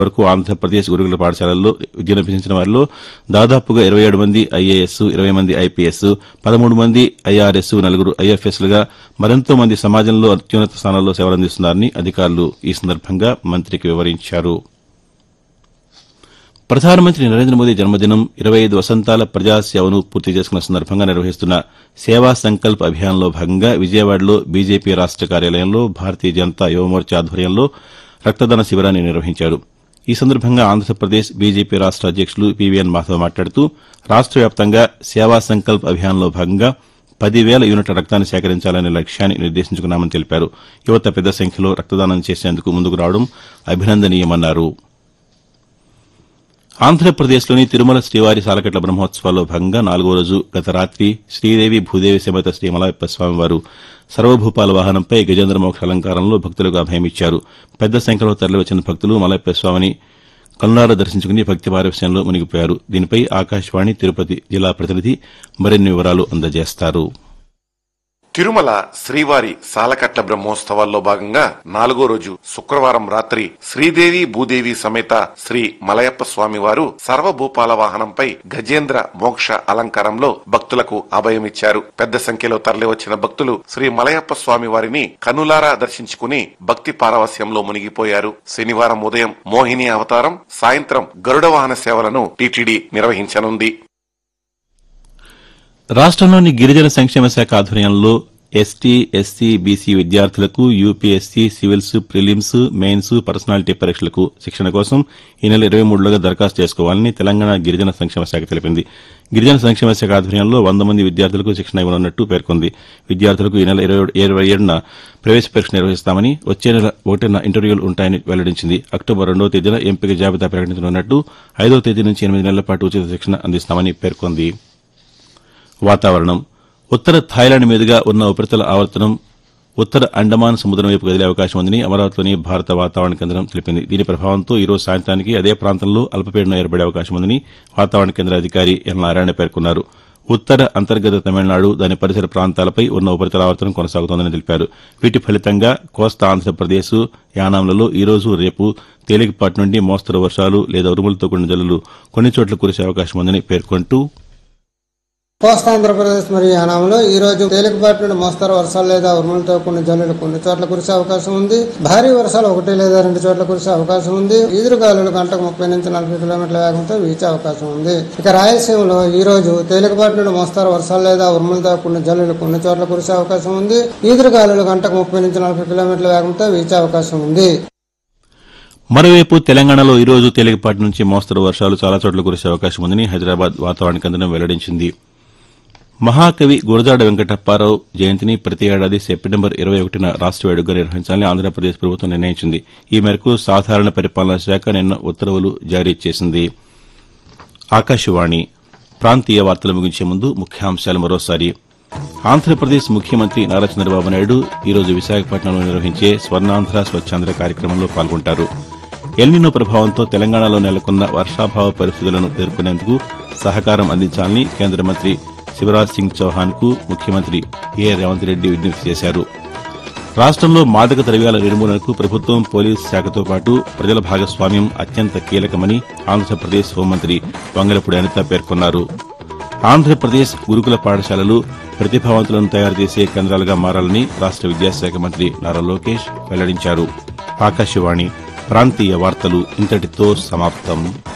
వరకు ఆంధ్రప్రదేశ్ గురుకుల పాఠశాలల్లో విద్యనభ్యసించిన వారిలో దాదాపుగా ఇరవై ఏడు మంది ఐఏఎస్ ఇరవై మంది ఐపీఎస్ పదమూడు మంది ఐఆర్ఎస్ నలుగురు ఐఎఫ్ఎస్లుగా మరెంతో మంది సమాజంలో అత్యున్నత స్థానాల్లో సేవలందిస్తున్నారని అధికారులు ఈ సందర్భంగా మంత్రికి వివరించారు ప్రధానమంత్రి నరేంద్ర మోదీ జన్మదినం ఇరవై ఐదు వసంతాల ప్రజాసేవను పూర్తి చేసుకున్న సందర్భంగా నిర్వహిస్తున్న సేవా సంకల్ప్ అభియాన్లో భాగంగా విజయవాడలో బీజేపీ రాష్ట కార్యాలయంలో భారతీయ జనతా యువమోర్చా ఆధ్వర్యంలో రక్తదాన శిబిరాన్ని నిర్వహించారు ఈ సందర్భంగా ఆంధ్రప్రదేశ్ బీజేపీ రాష్ట అధ్యక్షులు పీవీఎన్ మాధవ్ మాట్లాడుతూ రాష్ట వ్యాప్తంగా సేవా సంకల్ప్ అభియాన్లో భాగంగా పదివేల యూనిట్ల రక్తాన్ని సేకరించాలనే లక్ష్యాన్ని నిర్దేశించుకున్నామని తెలిపారు యువత పెద్ద సంఖ్యలో రక్తదానం చేసేందుకు ముందుకు రావడం అభినందనీయమన్నారు ఆంధ్రప్రదేశ్లోని తిరుమల శ్రీవారి సాలకట్ల బ్రహ్మోత్సవాల్లో భాగంగా నాలుగో రోజు గత రాత్రి శ్రీదేవి భూదేవి సమేత శ్రీ మలయప్ప స్వామివారు సర్వభూపాల వాహనంపై గజేంద్ర మోక్ష అలంకారంలో భక్తులకు అభయమిచ్చారు పెద్ద సంఖ్యలో తరలివచ్చిన భక్తులు మలయప్ప స్వామిని కనులారా దర్శించుకుని భక్తి పారవశ్యంలో మునిగిపోయారు దీనిపై ఆకాశవాణి తిరుపతి జిల్లా ప్రతినిధి మరిన్ని వివరాలు అందజేస్తారు తిరుమల శ్రీవారి సాలకట్ల బ్రహ్మోత్సవాల్లో భాగంగా నాలుగో రోజు శుక్రవారం రాత్రి శ్రీదేవి భూదేవి సమేత శ్రీ మలయప్ప స్వామి వారు సర్వభూపాల వాహనంపై గజేంద్ర మోక్ష అలంకారంలో భక్తులకు అభయమిచ్చారు పెద్ద సంఖ్యలో తరలివచ్చిన భక్తులు శ్రీ మలయప్ప స్వామి వారిని కనులారా దర్శించుకుని భక్తి పారవస్యంలో మునిగిపోయారు శనివారం ఉదయం మోహిని అవతారం సాయంత్రం గరుడ వాహన సేవలను టీటీడీ నిర్వహించనుంది రాష్ట్రంలోని గిరిజన సంక్షేమ శాఖ ఆధ్వర్యంలో ఎస్టీ ఎస్సీ బీసీ విద్యార్థులకు UPSC civils prelims mains personality పరీక్షలకు శిక్షణ కోసం ఈ నెల ఇరవై మూడులోగా దరఖాస్తు చేసుకోవాలని తెలంగాణ గిరిజన సంక్షేమ శాఖ తెలిపింది గిరిజన సంక్షేమ శాఖ ఆధ్వర్యంలో వంద మంది విద్యార్థులకు శిక్షణ ఇవ్వనున్నట్టు పేర్కొంది విద్యార్థులకు ఈ నెల ఇరవై ఇరవై ఏడున ప్రవేశ పరీక్ష నిర్వహిస్తామని వచ్చే నెల ఒకటిన ఇంటర్వ్యూలు ఉంటాయని వెల్లడించింది అక్టోబర్ రెండవ తేదీన ఎంపిక జాబితా ప్రకటించనున్నట్టు ఐదవ తేదీ నుంచి ఎనిమిది నెలల పాటు ఉచిత శిక్షణ అందిస్తామని పేర్కొంది వాతావరణం ఉత్తర థాయిలాండ్ మీదుగా ఉన్న ఉపరితల ఆవర్తనం ఉత్తర అండమాన్ సముద్రం వైపు కదిలే అవకాశం ఉందని అమరావతిలోని భారత వాతావరణ కేంద్రం తెలిపింది దీని ప్రభావంతో ఈ రోజు సాయంత్రానికి అదే ప్రాంతంలో అల్పపీడనం ఏర్పడే అవకాశం ఉందని వాతావరణ కేంద్ర అధికారి ఎన్ నారాయణ పేర్కొన్నారు ఉత్తర అంతర్గత తమిళనాడు దాని పరిసర ప్రాంతాలపై ఉన్న ఉపరితల ఆవర్తనం కొనసాగుతోందని తెలిపారు వీటి ఫలితంగా కోస్తా ఆంధ్రప్రదేశ్ యానాంలలో ఈ రోజు రేపు తేలికపాటి నుండి మోస్తరు వర్షాలు లేదా ఉరుములతో కూడిన జల్లులు కొన్ని చోట్ల కురిసే అవకాశం ఉందని పేర్కొంటూ కోస్తా ఆంధ్రప్రదేశ్ మరియు యానాంలో ఈ రోజు తేలికపాటి నుండి మోస్తరు వర్షాలు లేదా ఉరుములతో కొన్ని జల్లులు కొన్ని చోట్ల కురిసే అవకాశం ఉంది భారీ వర్షాలు ఒకటి లేదా రెండు చోట్ల కురిసే అవకాశం ఉంది ఈదురుగాలులు గంటకు ముప్పై నుంచి నలభై కిలోమీటర్ల వేగంతో వీచే అవకాశం ఉంది ఇక రాయలసీమలో ఈ రోజు తేలికపాటి నుండి మోస్తరు వర్షాలు లేదా ఉరుములతో కొన్ని జల్లులు కొన్ని చోట్ల కురిసే అవకాశం ఉంది ఈదురుగాలులు గంటకు ముప్పై నుంచి నలభై కిలోమీటర్ల వేగంతో వీచే అవకాశం ఉంది మరోవైపు తెలంగాణలో ఈ రోజు తేలికపాటి నుంచి మోస్తరు వర్షాలు చాలా చోట్ల కురిసే అవకాశం ఉందని హైదరాబాద్ వాతావరణ కేంద్రం వెల్లడించింది మహాకవి గురజాడ వెంకటప్పారావు జయంతిని ప్రతి ఏడాది సెప్టెంబర్ ఇరవై ఒకటిన రాష్ట్ర వేడుకగా నిర్వహించాలని ఆంధ్రప్రదేశ్ ప్రభుత్వం నిర్ణయించింది ఈ మేరకు సాధారణ పరిపాలనా శాఖ నిన్న ఉత్తర్వులు జారీ చేసింది ఆకాశవాణి ప్రాంతీయ వార్తలు ముగించే ముందు ముఖ్యాంశాలు మరోసారి ఆంధ్రప్రదేశ్ ముఖ్యమంత్రి నారా చంద్రబాబు నాయుడు ఈరోజు విశాఖపట్నంలో నిర్వహించే స్వర్ణాంధ్ర స్వచ్ఛాంధ్ర కార్యక్రమంలో పాల్గొంటారు ఎల్నినో ప్రభావంతో తెలంగాణలో నెలకొన్న వర్షాభావ పరిస్థితులను ఎదుర్కొనేందుకు సహకారం అందించాలని కేంద్ర మంత్రి శివరాజ్ సింగ్ చౌహాన్ కు ముఖ్యమంత్రి ఏ రేవంత్ రెడ్డి విజ్ఞప్తి చేశారు రాష్ట్రంలో మాదక ద్రవ్యాల నిర్మూలనకు ప్రభుత్వం పోలీసు శాఖతో పాటు ప్రజల భాగస్వామ్యం అత్యంత కీలకమని ఆంధ్రప్రదేశ్ హోంమంత్రి వంగలపూడి అనిత పేర్కొన్నారు ఆంధ్రప్రదేశ్ గురుకుల పాఠశాలలు ప్రతిభావంతులను తయారు చేసే కేంద్రాలుగా మారాలని రాష్ట్ర విద్యాశాఖ మంత్రి నారా లోకేష్ వెల్లడించారు ఆకాశవాణి ప్రాంతీయ వార్తలు ఇంతటితో సమాప్తం